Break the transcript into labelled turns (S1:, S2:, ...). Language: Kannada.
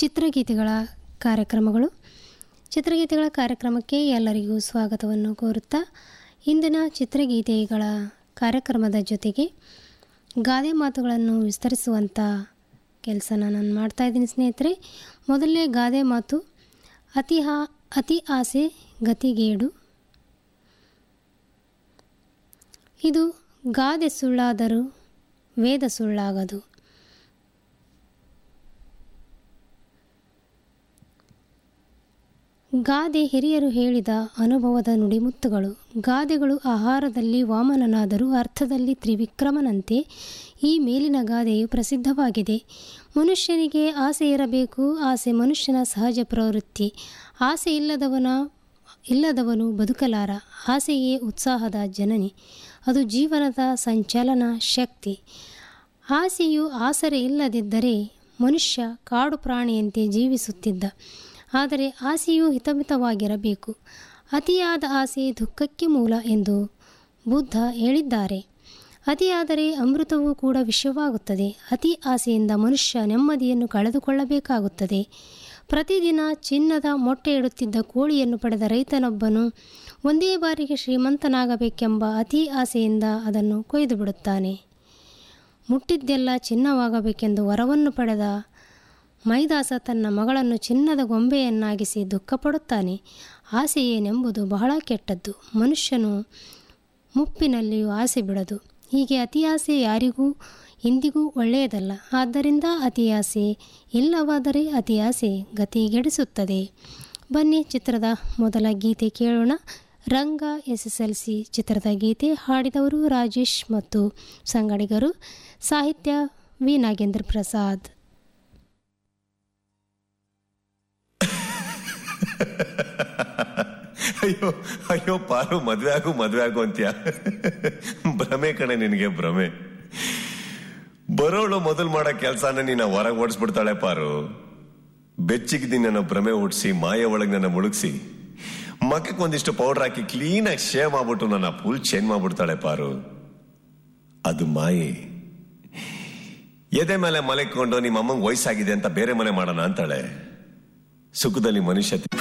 S1: ಚಿತ್ರಗೀತೆಗಳ ಕಾರ್ಯಕ್ರಮಗಳು ಚಿತ್ರಗೀತೆಗಳ ಕಾರ್ಯಕ್ರಮಕ್ಕೆ ಎಲ್ಲರಿಗೂ ಸ್ವಾಗತವನ್ನು ಕೋರುತ್ತಾ ಇಂದಿನ ಚಿತ್ರಗೀತೆಗಳ ಕಾರ್ಯಕ್ರಮದ ಜೊತೆಗೆ ಗಾದೆ ಮಾತುಗಳನ್ನು ವಿಸ್ತರಿಸುವಂಥ ಕೆಲಸನ ನಾನು ಮಾಡ್ತಾ ಇದ್ದೀನಿ ಸ್ನೇಹಿತರೆ ಮೊದಲನೇ ಗಾದೆ ಮಾತು ಅತಿ ಹಾ ಅತಿ ಆಸೆ ಗತಿಗೇಡು ಇದು ಗಾದೆ ಸುಳ್ಳಾದರೂ ವೇದ ಸುಳ್ಳಾಗದು ಗಾದೆ ಹಿರಿಯರು ಹೇಳಿದ ಅನುಭವದ ನುಡಿಮುತ್ತುಗಳು ಗಾದೆಗಳು ಆಹಾರದಲ್ಲಿ ವಾಮನನಾದರೂ ಅರ್ಥದಲ್ಲಿ ತ್ರಿವಿಕ್ರಮನಂತೆ ಈ ಮೇಲಿನ ಗಾದೆಯು ಪ್ರಸಿದ್ಧವಾಗಿದೆ ಮನುಷ್ಯನಿಗೆ ಆಸೆ ಇರಬೇಕು ಆಸೆ ಮನುಷ್ಯನ ಸಹಜ ಪ್ರವೃತ್ತಿ ಆಸೆ ಇಲ್ಲದವನ ಇಲ್ಲದವನು ಬದುಕಲಾರ ಆಸೆಯೇ ಉತ್ಸಾಹದ ಜನನಿ ಅದು ಜೀವನದ ಸಂಚಲನ ಶಕ್ತಿ ಆಸೆಯು ಆಸರೆ ಇಲ್ಲದಿದ್ದರೆ ಮನುಷ್ಯ ಕಾಡು ಪ್ರಾಣಿಯಂತೆ ಜೀವಿಸುತ್ತಿದ್ದ ಆದರೆ ಆಸೆಯು ಹಿತಮಿತವಾಗಿರಬೇಕು ಅತಿಯಾದ ಆಸೆ ದುಃಖಕ್ಕೆ ಮೂಲ ಎಂದು ಬುದ್ಧ ಹೇಳಿದ್ದಾರೆ ಅತಿಯಾದರೆ ಅಮೃತವೂ ಕೂಡ ವಿಷವಾಗುತ್ತದೆ ಅತಿ ಆಸೆಯಿಂದ ಮನುಷ್ಯ ನೆಮ್ಮದಿಯನ್ನು ಕಳೆದುಕೊಳ್ಳಬೇಕಾಗುತ್ತದೆ ಪ್ರತಿದಿನ ಚಿನ್ನದ ಮೊಟ್ಟೆ ಇಡುತ್ತಿದ್ದ ಕೋಳಿಯನ್ನು ಪಡೆದ ರೈತನೊಬ್ಬನು ಒಂದೇ ಬಾರಿಗೆ ಶ್ರೀಮಂತನಾಗಬೇಕೆಂಬ ಅತಿ ಆಸೆಯಿಂದ ಅದನ್ನು ಕೊಯ್ದು ಬಿಡುತ್ತಾನೆ ಮುಟ್ಟಿದ್ದೆಲ್ಲ ಚಿನ್ನವಾಗಬೇಕೆಂದು ವರವನ್ನು ಪಡೆದ ಮೈದಾಸ ತನ್ನ ಮಗಳನ್ನು ಚಿನ್ನದ ಗೊಂಬೆಯನ್ನಾಗಿಸಿ ದುಃಖಪಡುತ್ತಾನೆ ಆಸೆಯೇನೆಂಬುದು ಬಹಳ ಕೆಟ್ಟದ್ದು ಮನುಷ್ಯನು ಮುಪ್ಪಿನಲ್ಲಿಯೂ ಆಸೆ ಬಿಡದು ಹೀಗೆ ಅತಿಯಾಸೆ ಯಾರಿಗೂ ಎಂದಿಗೂ ಒಳ್ಳೆಯದಲ್ಲ ಆದ್ದರಿಂದ ಅತಿಯಾಸೆ ಇಲ್ಲವಾದರೆ ಅತಿಯಾಸೆ ಗತಿಗೆಡಿಸುತ್ತದೆ ಬನ್ನಿ ಚಿತ್ರದ ಮೊದಲ ಗೀತೆ ಕೇಳೋಣ Ranga S S L C ಚಿತ್ರದ ಗೀತೆ ಹಾಡಿದವರು ರಾಜೇಶ್ ಮತ್ತು ಸಂಗಡಿಗರು ಸಾಹಿತ್ಯ ವಿ ನಾಗೇಂದ್ರ ಪ್ರಸಾದ್
S2: ಅಯ್ಯೋ ಅಯ್ಯೋ ಪಾರು ಮದ್ವೆ ಆಗು ಮದ್ವೆ ಆಗು ಅಂತ್ಯ ಭ್ರಮೆ ಕಣೆ ನಿನಗೆ ಭ್ರಮೆ ಬರೋಳು ಮೊದಲು ಮಾಡೋ ಕೆಲ್ಸಾನ ನೀನ ಹೊರಗೆ ಓಡಿಸ್ಬಿಡ್ತಾಳೆ ಪಾರು ಬೆಚ್ಚಿಗೆ ನನ್ನ ಭ್ರಮೆ ಓಡಿಸಿ ಮಾಯ ಒಳಗೆ ನನ್ನ ಮುಳುಗಿಸಿ ಮಕ್ಕಕ್ಕೆ ಒಂದಿಷ್ಟು ಪೌಡರ್ ಹಾಕಿ ಕ್ಲೀನಾಗಿ ಶೇವ್ ಮಾಡ್ಬಿಟ್ಟು ನನ್ನ ಫುಲ್ ಚೇಂಜ್ ಮಾಡ್ಬಿಡ್ತಾಳೆ ಪಾರು ಅದು ಮಾಯೆ ಎದೆ ಮೇಲೆ ಮಲೆಕೊಂಡು ನಿಮ್ಮ ಅಮ್ಮಂಗೆ ವಯಸ್ಸಾಗಿದೆ ಅಂತ ಬೇರೆ ಮನೆ ಮಾಡೋಣ ಅಂತಾಳೆ ಸುಖದಲ್ಲಿ ಮನುಷ್ಯ